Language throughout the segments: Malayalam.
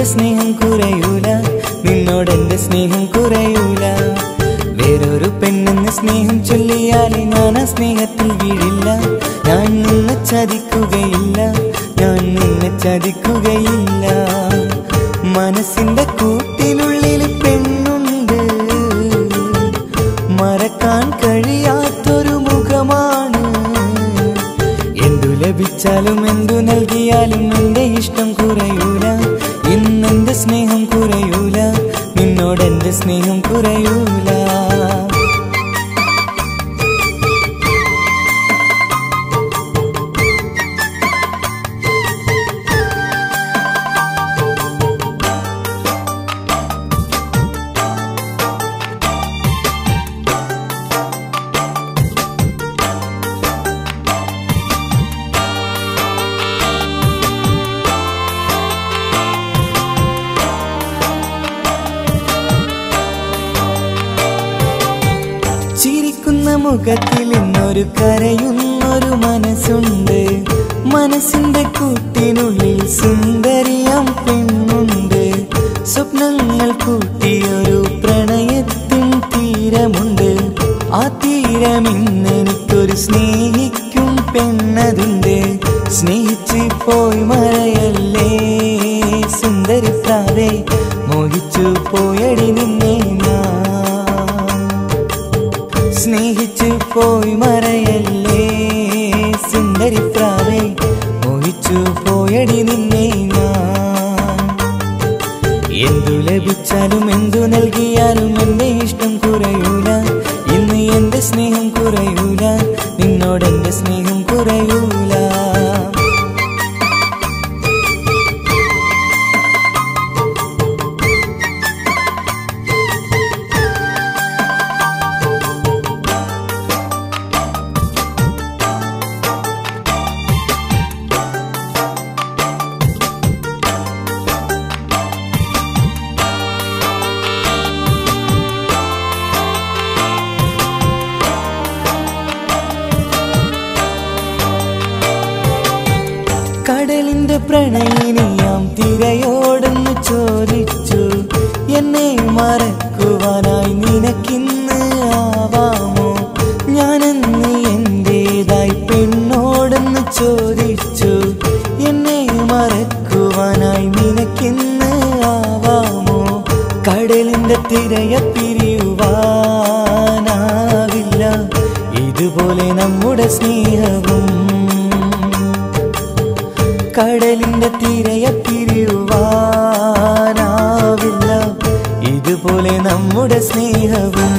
ഇന്നെന്റെ സ്നേഹം കുറയൂല നിന്നോടെന്റെ സ്നേഹം കുറയൂല വേറൊരു പെണ്ണെന്ന് സ്നേഹം ചൊല്ലിയാൽ ഞാൻ ആ സ്നേഹത്തിൽ വീഴില്ല ഞാൻ നിന്നെ ചതിക്കുകയില്ല ഞാൻ നിന്നെ ചതിക്കുകയില്ല മനസ്സിന്റെ കൂട്ടിനുള്ളിൽ പെണ്ണുണ്ട് മറക്കാൻ കഴിയാത്തൊരു മുഖമാണ് എന്തു ലഭിച്ചാലും എന്തു നൽകിയാലും എന്റെ ഇഷ്ടം കുറയൂല ഇന്നെന്റെ സ്നേഹം കുറയൂല നിന്നോടെന്റെ സ്നേഹം കുറയൂല ചിരിക്കുന്ന മുഖത്തിൽ ഇന്നൊരു കരയുന്നൊരു മനസ്സുണ്ട് മനസ്സിന്റെ കൂട്ടിനുള്ളിൽ സുന്ദരിയാം പെണ്ണുണ്ട് സ്വപ്നങ്ങൾ കൂട്ടിയൊരു പ്രണയത്തിൻ തീരമുണ്ട് ആ തീരം ഇന്നെനിക്കൊരു സ്നേഹിക്കും പെണ്ണതുണ്ട് സ്നേഹിച്ച് പോയി മറയല്ലേ സുന്ദരി പ്രാവേ മോഹിച്ചു പോയടി നിന്നെ ഞാൻ സ്നേഹിച്ചു പോയി മറയല്ലേ സുന്ദരി പ്രാവേ മോഹിച്ചു പോയടി നിന്നെ ഞാൻ എന്തു ലഭിച്ചാലും എന്തു നൽകിയാലും എന്റെ ഇഷ്ടം കുറയൂല ഇന്ന് എന്റെ സ്നേഹം കുറയൂല നിന്നോടെന്റെ സ്നേഹം കുറയൂല കടലിന്റെ പ്രണയിനിയാം തിരയോടെന്ന് ചോദിച്ചു എന്നെ മറക്കുവാനായി നിനക്കിന്ന് ആവാമോ ഞാനെന്ന് എന്റേതായി പെണ്ണോടെന്ന് ചോദിച്ചു എന്നെ മറക്കുവാനായി നിനക്കിന്ന് ആവാമോ കടലിന്റെ തിരയെ പിരിയുവാനാവില്ല ഇതുപോലെ നമ്മുടെ സ്നേഹവും കടലിന്റെ തിരയെ പിരിയുവാനാവില്ല ഇതുപോലെ നമ്മുടെ സ്നേഹവും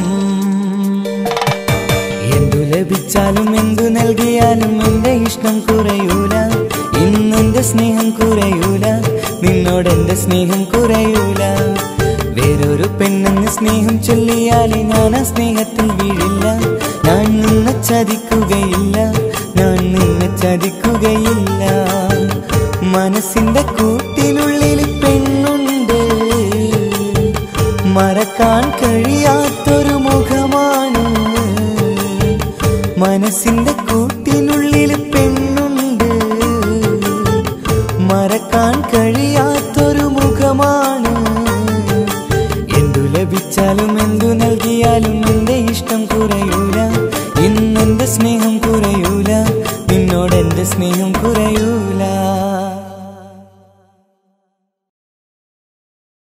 എന്തു ലഭിച്ചാലും എന്തു നൽകിയാലും എന്റെ ഇഷ്ടം കുറയൂല ഇന്നെന്റെ സ്നേഹം കുറയൂല നിന്നോടെന്റെ സ്നേഹം കുറയൂല വേറൊരു പെണ്ണെന്ന് സ്നേഹം ചൊല്ലിയാൽ ഞാൻ ആ സ്നേഹത്തിൽ വീഴില്ല ഞാൻ നിന്നെ ചതിക്കുകയില്ല ഞാൻ നിന്നെ ചതിക്കുകയില്ല മനസ്സിന്റെ കൂട്ടിനുള്ളിൽ പെണ്ണുണ്ട് മറക്കാൻ കഴിയാത്തൊരു മുഖമാണ് മനസ്സിന്റെ കൂട്ടിനുള്ളിൽ പെണ്ണുണ്ട് മറക്കാൻ കഴിയാത്തൊരു മുഖമാണ് എന്തു ലഭിച്ചാലും എന്തു നൽകിയാലും എന്റെ ഇഷ്ടം കുറയൂല ഇന്നെന്റെ സ്നേഹം കുറയൂല നിന്നോടെന്റെ സ്നേഹം കുറയൂല